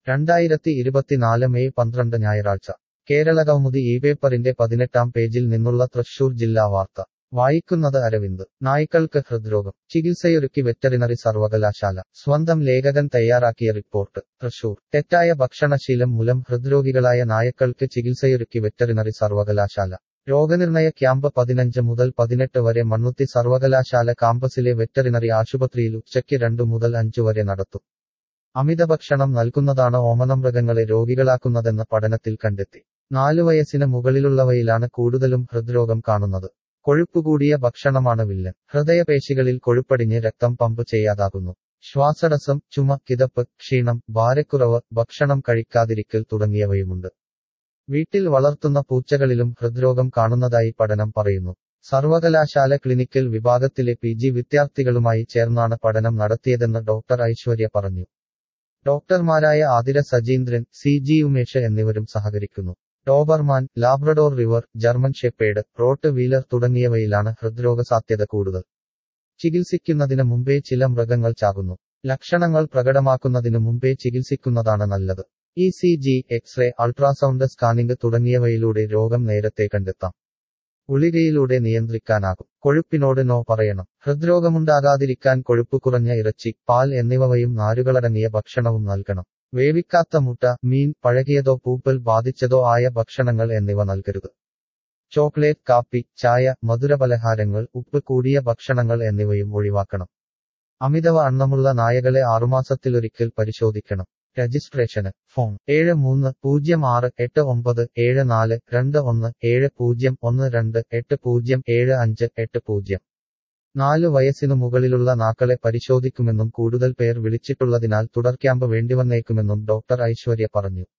രണ്ടായിരത്തി ഇരുപത്തിനാല് മെയ് പന്ത്രണ്ട് ഞായറാഴ്ച കേരളകൗമുദി ഈ പേപ്പറിന്റെ പതിനെട്ടാം പേജിൽ നിന്നുള്ള തൃശൂർ ജില്ലാ വാർത്ത വായിക്കുന്നത് അരവിന്ദ് നായ്ക്കൾക്ക് ഹൃദ്രോഗം ചികിത്സയൊരുക്കി വെറ്ററിനറി സർവകലാശാല സ്വന്തം ലേഖകൻ തയ്യാറാക്കിയ റിപ്പോർട്ട് തൃശൂർ തെറ്റായ ഭക്ഷണശീലം മൂലം ഹൃദ്രോഗികളായ നായക്കൾക്ക് ചികിത്സയൊരുക്കി വെറ്ററിനറി സർവകലാശാല രോഗനിർണയ ക്യാമ്പ് പതിനഞ്ച് മുതൽ പതിനെട്ട് വരെ മണ്ണുത്തി സർവകലാശാല കാമ്പസിലെ വെറ്ററിനറി ആശുപത്രിയിൽ ഉച്ചയ്ക്ക് രണ്ടു മുതൽ അഞ്ചു വരെ നടത്തും അമിതഭക്ഷണം നൽകുന്നതാണ് ഓമനമൃഗങ്ങളെ രോഗികളാക്കുന്നതെന്ന് പഠനത്തിൽ കണ്ടെത്തി നാലു വയസ്സിന് മുകളിലുള്ളവയിലാണ് കൂടുതലും ഹൃദ്രോഗം കാണുന്നത് കൊഴുപ്പുകൂടിയ ഭക്ഷണമാണ് വില്ലൻ ഹൃദയപേശികളിൽ കൊഴുപ്പടിഞ്ഞ് രക്തം പമ്പ് ചെയ്യാതാകുന്നു ശ്വാസടസം ചുമ കിതപ്പ് ക്ഷീണം ഭാരക്കുറവ് ഭക്ഷണം കഴിക്കാതിരിക്കൽ തുടങ്ങിയവയുമുണ്ട് വീട്ടിൽ വളർത്തുന്ന പൂച്ചകളിലും ഹൃദ്രോഗം കാണുന്നതായി പഠനം പറയുന്നു സർവകലാശാല ക്ലിനിക്കൽ വിഭാഗത്തിലെ പി ജി വിദ്യാർത്ഥികളുമായി ചേർന്നാണ് പഠനം നടത്തിയതെന്ന് ഡോക്ടർ ഐശ്വര്യ പറഞ്ഞു ഡോക്ടർമാരായ ആതിര സജീന്ദ്രൻ സി ജി ഉമേഷ് എന്നിവരും സഹകരിക്കുന്നു ഡോബർമാൻ ലാബ്രഡോർ റിവർ ജർമ്മൻ ഷെപ്പേഡ് റോട്ട് വീലർ തുടങ്ങിയവയിലാണ് ഹൃദ്രോഗ സാധ്യത കൂടുതൽ ചികിത്സിക്കുന്നതിന് മുമ്പേ ചില മൃഗങ്ങൾ ചാകുന്നു ലക്ഷണങ്ങൾ പ്രകടമാക്കുന്നതിനു മുമ്പേ ചികിത്സിക്കുന്നതാണ് നല്ലത് E C G X ray ultrasound scanning തുടങ്ങിയവയിലൂടെ രോഗം നേരത്തെ കണ്ടെത്താം ഗുളികയിലൂടെ നിയന്ത്രിക്കാനാകും കൊഴുപ്പിനോട് നോ പറയണം ഹൃദ്രോഗമുണ്ടാകാതിരിക്കാൻ കൊഴുപ്പ് കുറഞ്ഞ ഇറച്ചി പാൽ എന്നിവയും നാരുകളടങ്ങിയ ഭക്ഷണവും നൽകണം വേവിക്കാത്ത മുട്ട മീൻ പഴകിയതോ പൂപ്പൽ ബാധിച്ചതോ ആയ ഭക്ഷണങ്ങൾ എന്നിവ നൽകരുത് ചോക്ലേറ്റ് കാപ്പി ചായ മധുരപലഹാരങ്ങൾ ഉപ്പ് കൂടിയ ഭക്ഷണങ്ങൾ എന്നിവയും ഒഴിവാക്കണം അമിതവ അണ്ണമുള്ള നായകളെ ആറുമാസത്തിലൊരിക്കൽ പരിശോധിക്കണം രജിസ്ട്രേഷന് ഫോൺ ഏഴ് മൂന്ന് പൂജ്യം ആറ് എട്ട് ഒമ്പത് ഏഴ് നാല് രണ്ട് ഒന്ന് ഏഴ് പൂജ്യം ഒന്ന് രണ്ട് എട്ട് പൂജ്യം ഏഴ് അഞ്ച് എട്ട് പൂജ്യം നാലു വയസ്സിനു മുകളിലുള്ള നാക്കളെ പരിശോധിക്കുമെന്നും കൂടുതൽ പേർ വിളിച്ചിട്ടുള്ളതിനാൽ തുടർ ക്യാമ്പ് വേണ്ടിവന്നേക്കുമെന്നും ഡോക്ടർ ഐശ്വര്യ പറഞ്ഞു